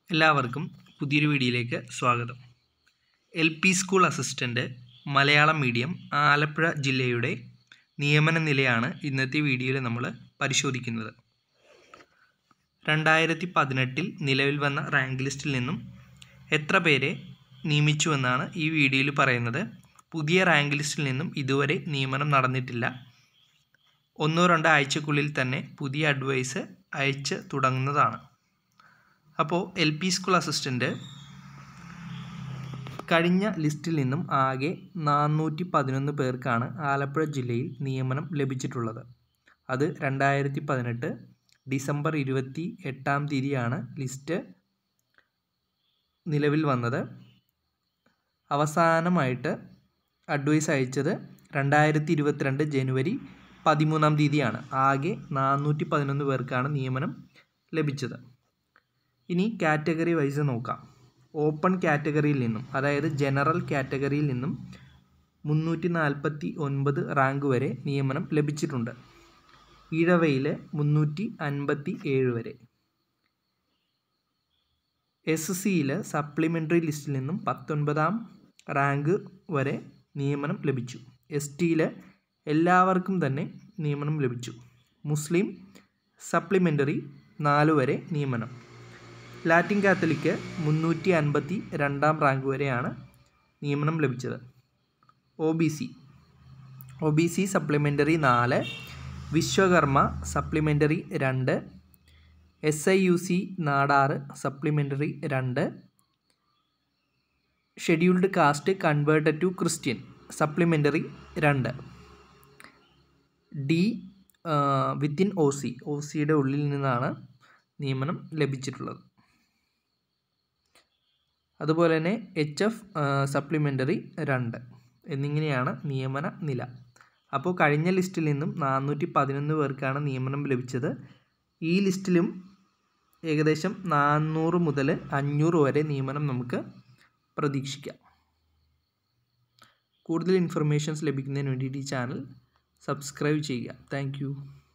എല്ലാവർക്കും പുതിയൊരു വീഡിയോയിലേക്ക് സ്വാഗതം L P school assistant Malayalam medium Alappuzha ജില്ലയുടെ നിയമന നിലയാണ് ഇന്നത്തെ വീഡിയോയിൽ നമ്മൾ പരിശോധിക്കുന്നത് രണ്ടായിരത്തി പതിനെട്ടിൽ നിലവിൽ വന്ന റാങ്ക് ലിസ്റ്റിൽ നിന്നും എത്ര പേരെ നിയമിച്ചുവെന്നാണ് ഈ വീഡിയോയിൽ പറയുന്നത് പുതിയ റാങ്ക് ലിസ്റ്റിൽ നിന്നും ഇതുവരെ നിയമനം നടന്നിട്ടില്ല ഒന്നോ രണ്ടോ ആഴ്ചക്കുള്ളിൽ തന്നെ പുതിയ അഡ്വൈസ് അയച്ച് തുടങ്ങുന്നതാണ് അപ്പോൾ എൽ പി സ്കൂൾ അസിസ്റ്റൻ്റ് കഴിഞ്ഞ ലിസ്റ്റിൽ നിന്നും ആകെ നാനൂറ്റി പതിനൊന്ന് പേർക്കാണ് ആലപ്പുഴ ജില്ലയിൽ നിയമനം ലഭിച്ചിട്ടുള്ളത് അത് രണ്ടായിരത്തി പതിനെട്ട് ഡിസംബർ ഇരുപത്തി എട്ടാം തീയതിയാണ് ലിസ്റ്റ് നിലവിൽ വന്നത് അവസാനമായിട്ട് അഡ്വൈസ് അയച്ചത് രണ്ടായിരത്തി ഇരുപത്തിരണ്ട് ജനുവരി പതിമൂന്നാം തീയതിയാണ് ആകെ നാനൂറ്റി പതിനൊന്ന് പേർക്കാണ് നിയമനം ലഭിച്ചത് ഇനി കാറ്റഗറി വൈസ് നോക്കാം ഓപ്പൺ കാറ്റഗറിയിൽ നിന്നും അതായത് ജനറൽ കാറ്റഗറിയിൽ നിന്നും മുന്നൂറ്റി നാൽപ്പത്തി ഒൻപത് റാങ്ക് വരെ നിയമനം ലഭിച്ചിട്ടുണ്ട് ഈഴവയിൽ മുന്നൂറ്റി അൻപത്തി ഏഴ് വരെ എസ് സിയിൽ സപ്ലിമെൻ്ററി ലിസ്റ്റിൽ നിന്നും പത്തൊൻപതാം റാങ്ക് വരെ നിയമനം ലഭിച്ചു എസ് ടിയിൽ എല്ലാവർക്കും തന്നെ നിയമനം ലഭിച്ചു മുസ്ലിം സപ്ലിമെൻ്ററി നാല് വരെ നിയമനം ലാറ്റിൻ കാത്തലിക്ക് മുന്നൂറ്റി അൻപത്തി രണ്ടാം റാങ്ക് വരെയാണ് നിയമനം ലഭിച്ചത് O B C O B C supplementary നാല് വിശ്വകർമ്മ സപ്ലിമെൻ്ററി രണ്ട് S I U C Nadar supplementary രണ്ട് scheduled caste converted to Christian supplementary രണ്ട് D within O C O സിയുടെ ഉള്ളിൽ നിന്നാണ് നിയമനം ലഭിച്ചിട്ടുള്ളത് അതുപോലെ തന്നെ എച്ച് എഫ് സപ്ലിമെൻ്ററി രണ്ട് എന്നിങ്ങനെയാണ് നിയമന നില അപ്പോൾ കഴിഞ്ഞ ലിസ്റ്റിൽ നിന്നും നാനൂറ്റി പതിനൊന്ന് പേർക്കാണ് നിയമനം ലഭിച്ചത് ഈ ലിസ്റ്റിലും ഏകദേശം നാനൂറ് മുതൽ അഞ്ഞൂറ് വരെ നിയമനം നമുക്ക് പ്രതീക്ഷിക്കാം കൂടുതൽ ഇൻഫർമേഷൻസ് ലഭിക്കുന്നതിന് വേണ്ടിയിട്ട് ഈ ചാനൽ സബ്സ്ക്രൈബ് ചെയ്യുക താങ്ക്